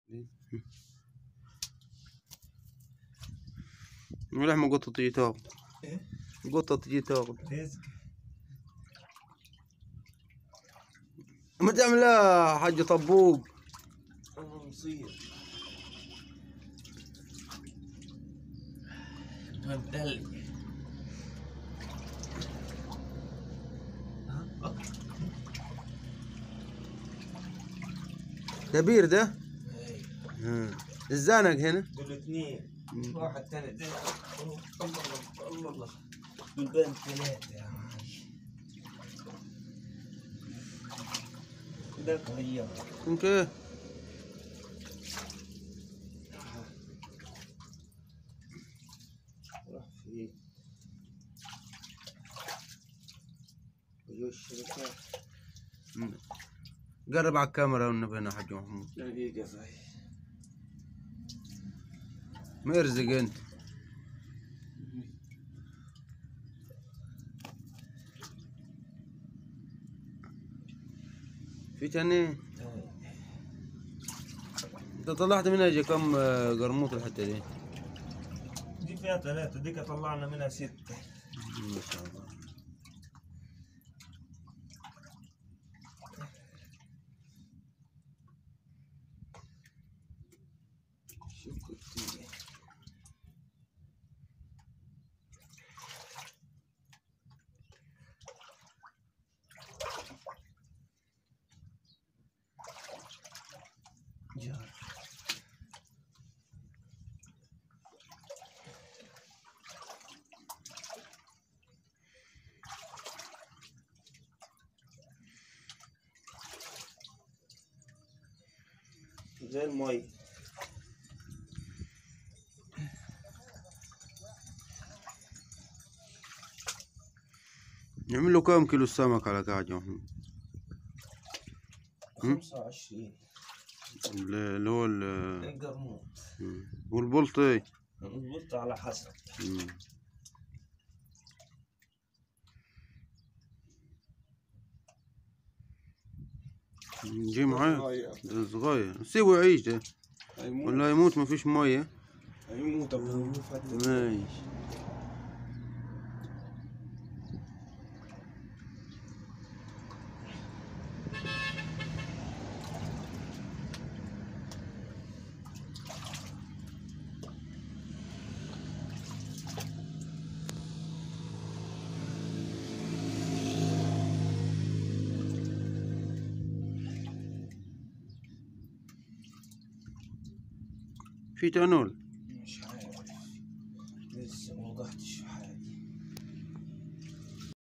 ولحمة قطة تجي تاخذ إيه؟ قطة تجي تاخذ رزق ما تعملها حاج طبوق والله مصير مدلي كبير ده اي ها. الزانق هنا دول اثنين مم. واحد ثاني ده الله الله الله الله دول بين ثلاثة يا معي ذاك غير يمكن راح في وجو الشركات قرب على الكاميرا والنبي هنا حاج محمود دقيقة صحيح مرزق انت في تاني انت طلعت منها يجي كم آه، قرموط الحته دي دي فيها ثلاثة ديك طلعنا منها ستة ما شاء الله شوف كتير جار زي المي نعمل له كم كيلو السمك على كعج محمود هم؟ خمسة وعشرين اللي هو ال- القرموط والبلطي مضبوط على حسب مم. جي معاه ده صغير سيبه يعيش ده ولا يموت ما فيش مية هيموت ابو هروف حتى ماشي في تانول مش عارف لسه ما وضحتش في حاجة